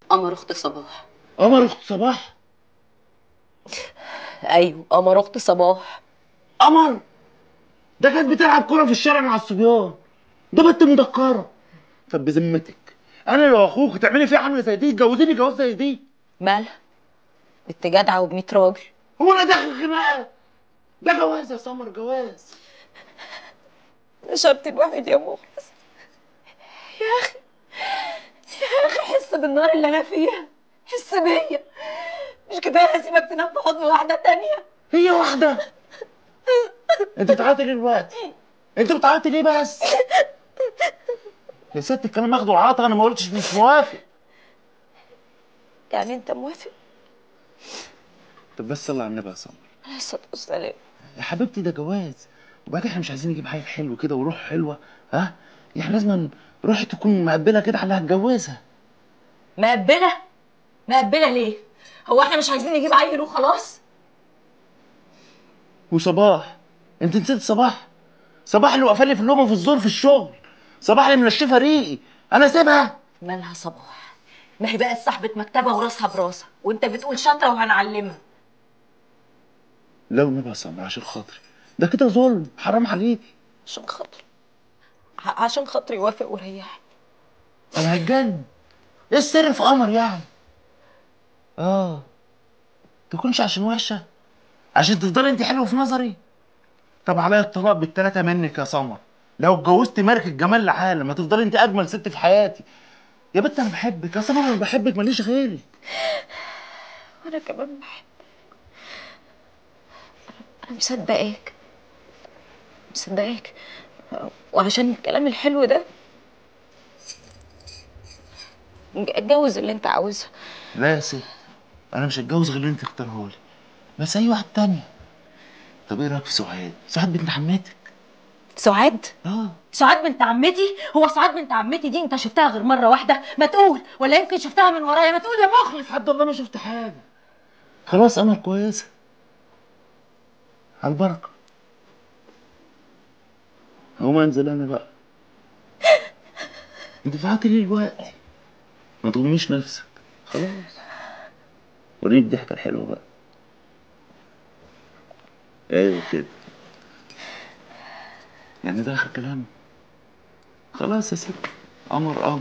قمر اخت صباح قمر اخت صباح ايوه قمر اخت صباح قمر ده كانت بتلعب كوره في الشارع مع الصبيان ده بنت مدكره طب بذمتك انا لو اخوك تعملي فيها عامله زي دي تجوزيني جواز زي دي مالها بنت جدعه وب راجل هو انا داخل خناقه ده جواز يا سمر جواز ده شرط الواحد يا مخلص يا اخي يا اخي حس بالنار اللي انا فيها حس بيا مش كفايه اسيبك تنام في حضن واحده تانية هي واحده انت بتعيطي ليه دلوقتي انت بتعيطي ليه بس يا ست الكلام اخده وعاطى انا ما قلتش مش موافق يعني انت موافق طب بس صلي على النبي يا سمر عليه الصلاه والسلام يا حبيبتي ده جواز وبعدين احنا مش عايزين نجيب حاجه حلو كده وروح حلوه ها احنا لازم روحي تكون مقبله كده على اللي هتجوزها مقبله مقبله ليه هو احنا مش عايزين نجيب عيل وخلاص وصباح انت نسيت صباح صباح اللي واقفه لي في اللومه في الزور في الشغل صباح اللي منشفه ريقي انا سيبها مالها صباح ما هي بقت صاحبة مكتبة وراسها براسها وانت بتقول شاطرة وهنعلمها لو نبقى سمر عشان خاطري ده كده ظلم حرام عليكي عشان خاطري ع- عشان خاطري وافق وريحني انا هتجنن ايه السر في قمر يعني اه تكونش عشان وحشه عشان تفضلي انت حلوه في نظري طب عليا الطلاق بالتلاته منك يا سمر لو اتجوزت ملك الجمال العالم هتفضلي انت اجمل ست في حياتي يا بنت انا بحبك يا سمر انا بحبك ماليش غيري وانا كمان بحب انا مصدقاك مصدقاك وعشان الكلام الحلو ده اتجوز اللي انت عاوزها لا يا ست انا مش هتجوز غير اللي انت اختارهولي بس اي واحد تانية طب ايه رايك في سعاد سعاد بنت عمتك سعاد اه سعاد بنت عمتي هو سعاد بنت عمتي دي انت شفتها غير مره واحده ما تقول ولا يمكن شفتها من ورايا ما تقول يا مخلص لحد الله ما شفت حاجه خلاص انا كويسه على البركه هقوم انزل انا بقى انت دفعتي ليه دلوقتي ما تغميش نفسك خلاص وريني الضحكه الحلوه بقى ايوه كده يعني ده اخر كلام خلاص يا ست قمر قمر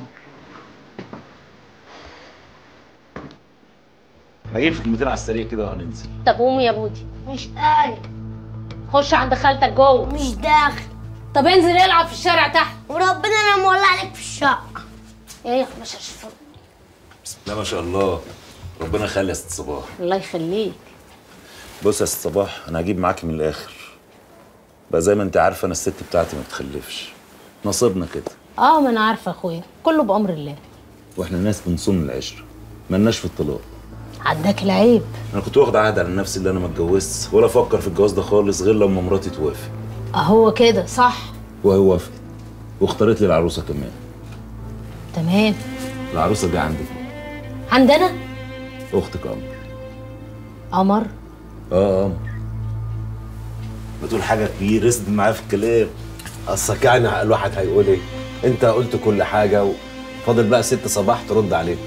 هجيب في كلمتين على السريع كده وهننزل طب قوم يا بودي مش قايل خش عند خالتك جوه مش داخل طب انزل العب في الشارع تحت وربنا انا مولع عليك في الشقه ايه يا مش هشوفك لا ما شاء الله ربنا يخلي يا ست صباح الله يخليك بص يا ست صباح انا هجيب معاكي من الاخر بقى زي ما انت عارفه انا الست بتاعتي ما بتخلفش نصيبنا كده اه ما انا عارفه اخويا كله بامر الله واحنا ناس بنصون العشره مالناش في الطلاق عداك العيب انا كنت واخد عهد على نفسي اللي انا ما اتجوزت ولا افكر في الجواز ده خالص غير لما مراتي توافق اهو كده صح وهي وافقت واختارت لي العروسه كمان تمام العروسه دي عندك عندنا اختك قمر قمر اه قمر بتقول حاجه كبيره اسد معايا في الكلام اصلك يعني الواحد هيقول ايه انت قلت كل حاجه وفاضل بقى ست صباح ترد عليه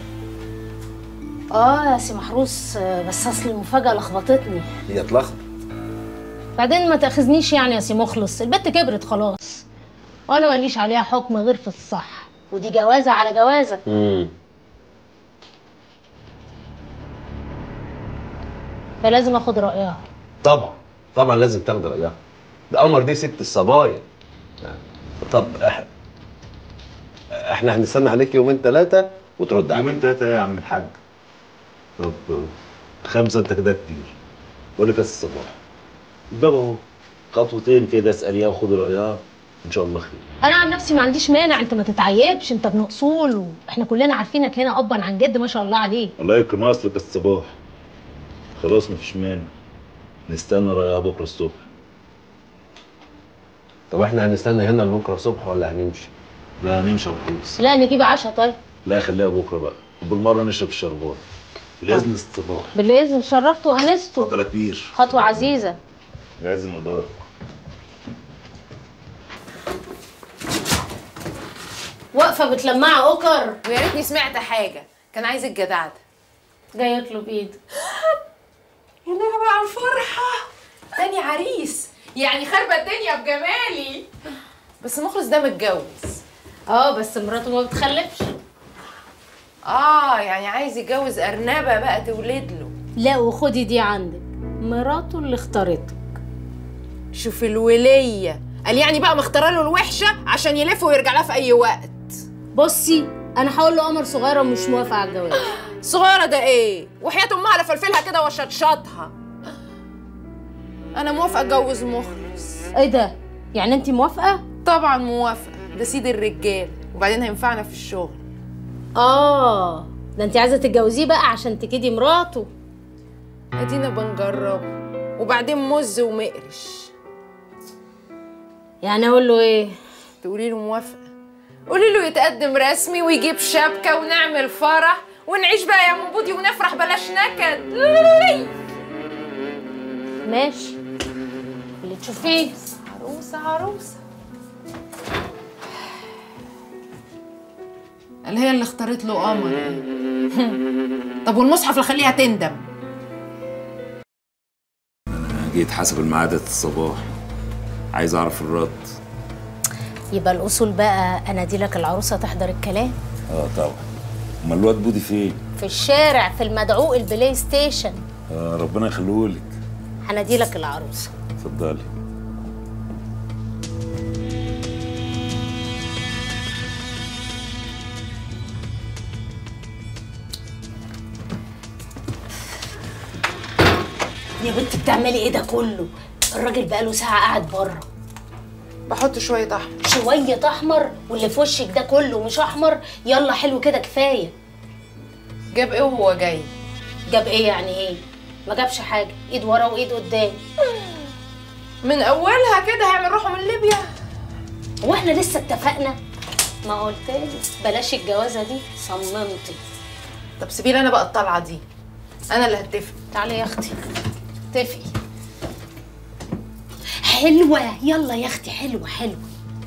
اه يا سي محروس آه، بس اصل المفاجاه لخبطتني هي اتلخبط بعدين ما تاخذنيش يعني يا سي مخلص البت كبرت خلاص وانا ماليش عليها حكم غير في الصح ودي جوازه على جوازه امم فلازم اخد رايها طبعا طبعا لازم تاخد رايها ده قمر دي ست الصبايا طب إح... احنا هنستنى عليك يومين ثلاثه وترد علينا يومين تلاته يا عم الحاج طب خمسه انت كده كتير بقول لك يا أستاذ صباح الباب اهو خطوتين كده اساليها وخد رايها ان شاء الله خير انا عن نفسي ما عنديش مانع انت ما تتعيبش انت ابن اصول واحنا كلنا عارفينك هنا ابا عن جد ما شاء الله عليك الله يكرم اصلك الصباح خلاص مفيش مانع نستنى رايها بكره الصبح طب احنا هنستنى هنا لبكره الصبح ولا هنمشي لا هنمشي وخلاص لا نجيب عشاء طيب لا خليها بكره بقى وبالمره نشرب الشربات بالاذن الصباح بالاذن شرفت وانست اتفضل يا كبير خطوه عزيزه لازم ادار واقفه بتلمع اوكر ويا ريتني سمعت حاجه كان عايز الجدع ده جاي يطلب ايده يا لهوي على الفرحة تاني عريس يعني خربة الدنيا بجمالي بس مخلص ده متجوز اه بس مراته ما بتخلفش اه يعني عايز يتجوز أرنبة بقى تولد له لا وخدي دي عندك مراته اللي اختارتك شوف الولية قال يعني بقى مختاره له الوحشة عشان يلف ويرجع لها في أي وقت بصي انا هقول له قمر صغيره ومش موافقه على الجواز صغيرة ده ايه؟ وحياة امها لفلفلها كده وشطشطها انا موافقة اتجوز مخلص ايه ده يعني انت موافقه طبعا موافقة ده سيد الرجال وبعدين هينفعنا في الشغل اه ده انت عايزه تتجوزيه بقى عشان تكيدي مراته ادينا بنجربه وبعدين مز ومقرش يعني اقول له ايه تقولي له موافقة قولي له يتقدم رسمي ويجيب شبكة ونعمل فرح ونعيش بقى يا منبودي ونفرح بلاش نكد ماشي اللي تشوفيه عروسة عروسة اللي هي اللي اختارت له قمر طب والمصحف اللي خليها تندم أنا جيت حسب الميعاد الصباح عايز اعرف الرد يبقى الاصول بقى انادي لك العروسه تحضر الكلام اه طبعا امال الواد بودي فين في الشارع في المدعوق البلاي ستيشن آه ربنا يخليهولك هنادي لك العروسه اتفضلي يا بنت بتعملي ايه ده كله الراجل بقاله ساعه قاعد بره بحط شوية احمر شويه احمر واللي في وشك ده كله مش احمر يلا حلو كده كفايه جاب ايه وهو جاي جاب ايه يعني ايه ما جابش حاجه ايد ورا وايد قدام من اولها كده هيعمل روحه من ليبيا هو احنا لسه اتفقنا ما قلتلي بلاش الجوازه دي صممتي طب سيبي لي انا بقى الطلعة دي انا اللي هتفق تعالي يا اختي اتفقي حلوه يلا يا اختي حلوه حلوه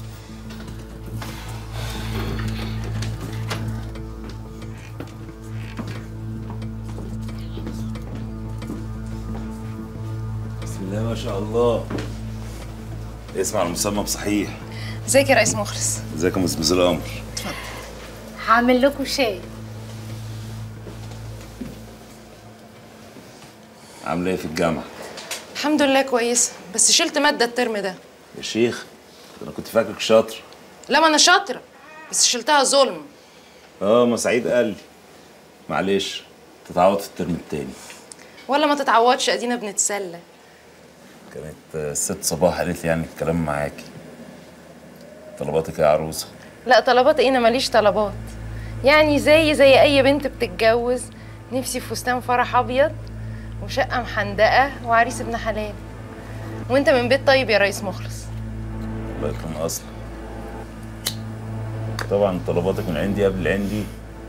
بسم الله ما شاء الله اسمع المسمى بصحيح ازيك يا رئيس مخلص ازيك يا مسمس القمر هعمل لكم شاي عامله ايه في الجامعه الحمد لله كويسة بس شلت مادة الترم ده يا شيخ انا كنت فاكرك شاطر لا ما انا شاطرة بس شلتها ظلم اه ما سعيد قال لي معلش تتعوض في الترم التاني ولا ما تتعوضش ادينا بنتسلى كانت آه، الست صباح قالت لي يعني الكلام معاكي طلباتك يا عروسه لا طلبات ايه انا ماليش طلبات يعني زي زي اي بنت بتتجوز نفسي في فستان فرح ابيض وشقه محندقه وعريس ابن حلال وانت من بيت طيب يا ريس مخلص الله يكرم اصلا طبعا طلباتك من عندي قبل عندي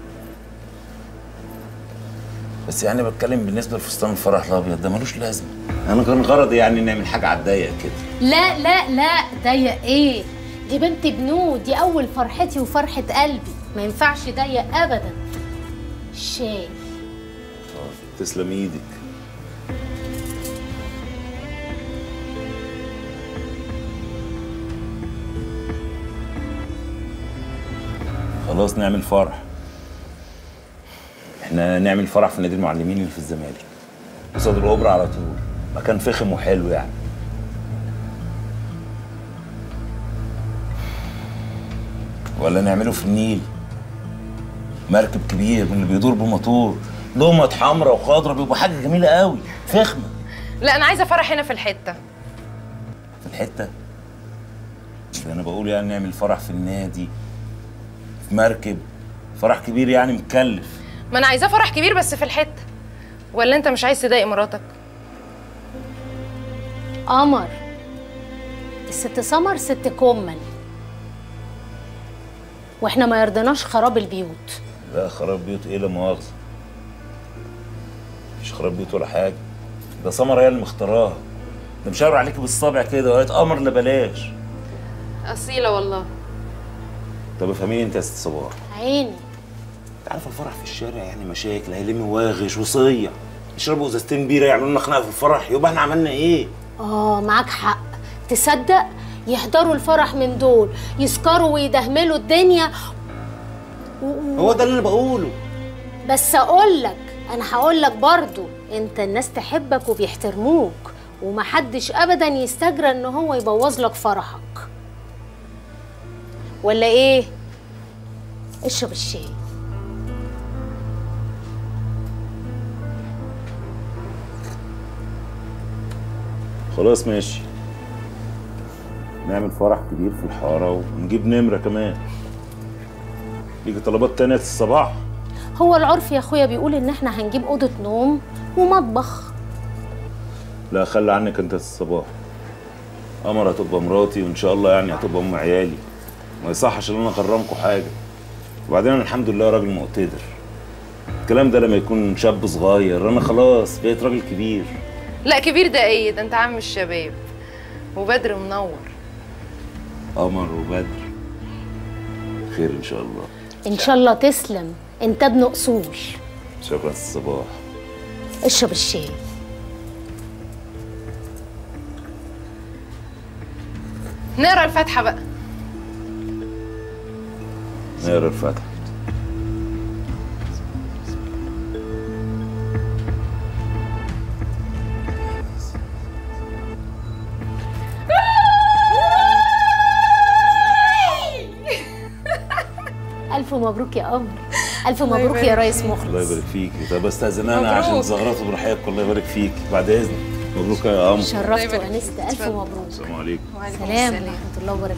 بس يعني بتكلم بالنسبه لفستان الفرح الابيض ده ملوش لازمه انا كان غرضي يعني نعمل حاجه على الضيق كده لا لا لا ضيق ايه دي بنت بنود دي اول فرحتي وفرحه قلبي ما ينفعش ضيق ابدا شاي آه، تسلم ايدك خلاص نعمل فرح احنا نعمل فرح في نادي المعلمين اللي في الزمالك قصاد الاوبرا على طول مكان فخم وحلو يعني ولا نعمله في النيل مركب كبير من اللي بيدور بموتور لمط حمراء وخضراء بيبقى حاجه جميله قوي فخمه لا انا عايزه فرح هنا في الحته في الحته ده انا بقول يعني نعمل فرح في النادي في مركب فرح كبير يعني مكلف ما انا عايزاه فرح كبير بس في الحته ولا انت مش عايز تضايق مراتك قمر الست سمر ست كمل واحنا ما يرضناش خراب البيوت لا خراب بيوت ايه لا مؤاخذه مش خراب بيوت ولا حاجه ده سمر هي اللي مختاراها ده مشاور عليك بالصابع كده وقالت قمر لا بلاش اصيله والله طب افهميني انت يا ست صباح عيني انت عارف الفرح في الشارع يعني مشاكل هيلم واغش وصيع يشربوا ازازتين بيره يعملوا لنا خناقه في الفرح يبقى احنا عملنا ايه؟ اه معاك حق تصدق يحضروا الفرح من دول يسكروا ويدهملوا الدنيا هو ده اللي انا بقوله بس اقول لك انا هقول لك برضو انت الناس تحبك وبيحترموك ومحدش ابدا يستجرى ان هو يبوظ لك فرحك ولا ايه اشرب الشاي خلاص ماشي نعمل فرح كبير في الحاره ونجيب نمره كمان يجي طلبات تانية الصباح هو العرف يا اخويا بيقول ان احنا هنجيب اوضه نوم ومطبخ لا خلي عنك انت الصباح قمر هتبقى مراتي وان شاء الله يعني هتبقى ام عيالي ما يصحش ان انا اكرمكم حاجه وبعدين انا الحمد لله راجل مقتدر الكلام ده لما يكون شاب صغير انا خلاص بقيت راجل كبير لا كبير ده ايه ده انت عم الشباب وبدر منور قمر وبدر خير ان شاء الله ان شاء الله تسلم انت ابن اصول شكرا الصباح اشرب الشاي نقرا الفاتحه بقى نقرا الفاتحه الف مبروك يا قمر الف مبروك يا ريس الله مخلص يبارك فيكي طب استاذن انا مبروك. عشان زغرته براحتك الله يبارك فيك بعد اذنك مبروك يا قمر شرفت وانست الف مبروك السلام عليكم وعليكم سلام السلام. ورحمه الله وبركاته